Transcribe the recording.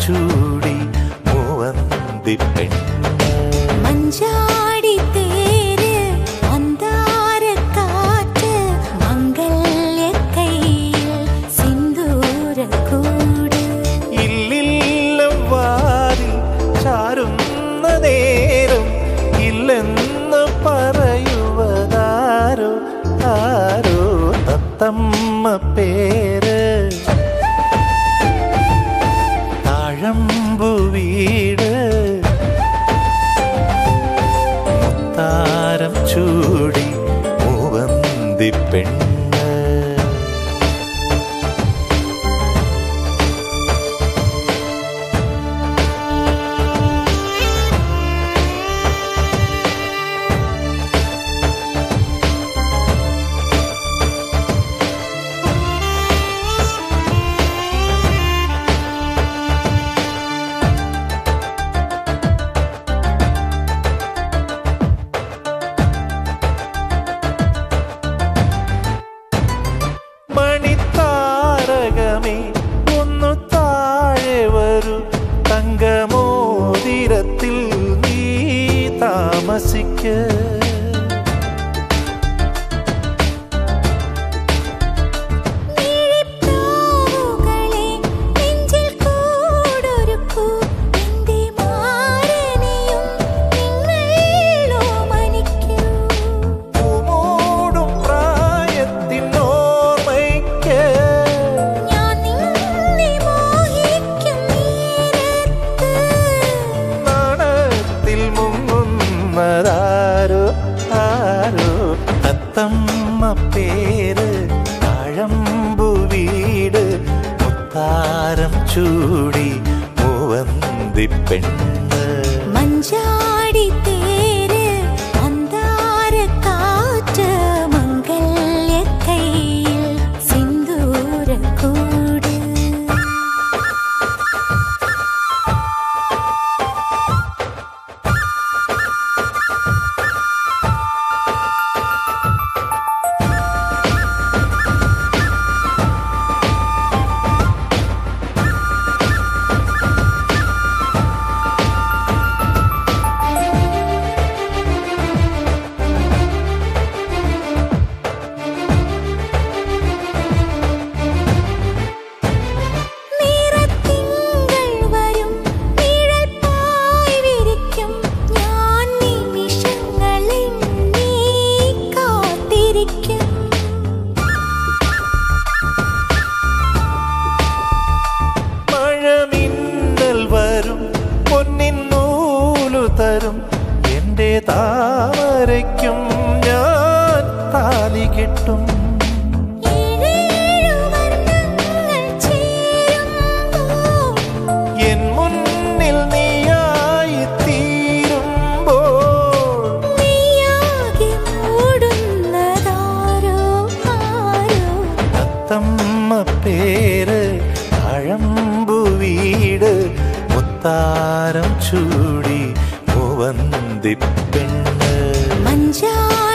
ചൂടി മൂവന്തി പെണ്ണ് മഞ്ചാടി തേര് അന്താരക്കാറ്റ് മംഗല്യക്കൈയിൽ സിന്ദൂരക്കൂട് ഇല്ലില്ലം വാരി ചാരുന്ന നേരം ഇല്ലെന്ന് പറയുവതാരോ ആരോ തത്തമ്മ പേര് താഴമ്പു വീട് മുത്താരം ചൂടി മൂവന്തി പെണ്ണ് മണിത്താരകമേ ഒന്നു താഴെ വരൂ തങ്കമോതിരത്തിൽ നീ താമസിക്ക മിഴിപ്രാവുകളെ നെഞ്ചിൽ കൂടൊരുക്കൂ എന്റെ മാരനെയും നിങ്ങൾ ഓമനിക്കൂ മൂടും പ്രായത്തിൻ ഓർമ്മയ്ക്ക് ഞാൻ നിന്നെ മോഹിക്കും നേരത്ത് നാണത്തിൽ മുങ്ങുന്നതാരോ ആരോ തത്തമ്മ പേര് താഴമ്പു വീട് മുത്താരം ചൂടി മൂവന്തി പെണ്ണ് മഞ്ചാടി തേര് അന്താരക്കാറ്റ് മംഗല്യക്കൈയിൽ സിന്ദൂരക്കൂട് നിറത്തിങ്കൾ വരും നിഴൽ പായ് വിരിക്കും ഞാൻ നിമിഷങ്ങളിൽ നീ കാത്തിരിക്കും മഴമിന്നൽ വരും പൊന്നിൻ നൂലു തരും എന്റെ താമരയ്ക്കും ഞാൻ താലി കിട്ടും ഏഴേഴു വർണ്ണങ്ങൾ ചേരുമ്പോൾ എൻ മുന്നിൽ നീയായി തീരുമ്പോൾ നീയാകെ മൂടുന്നതാരോ ആരോ തത്തമ്മ പേര് അഴമ്പു വീട് മുത്താരം ചൂടി മൂവന്തി പെണ്ണ് മഞ്ചാടി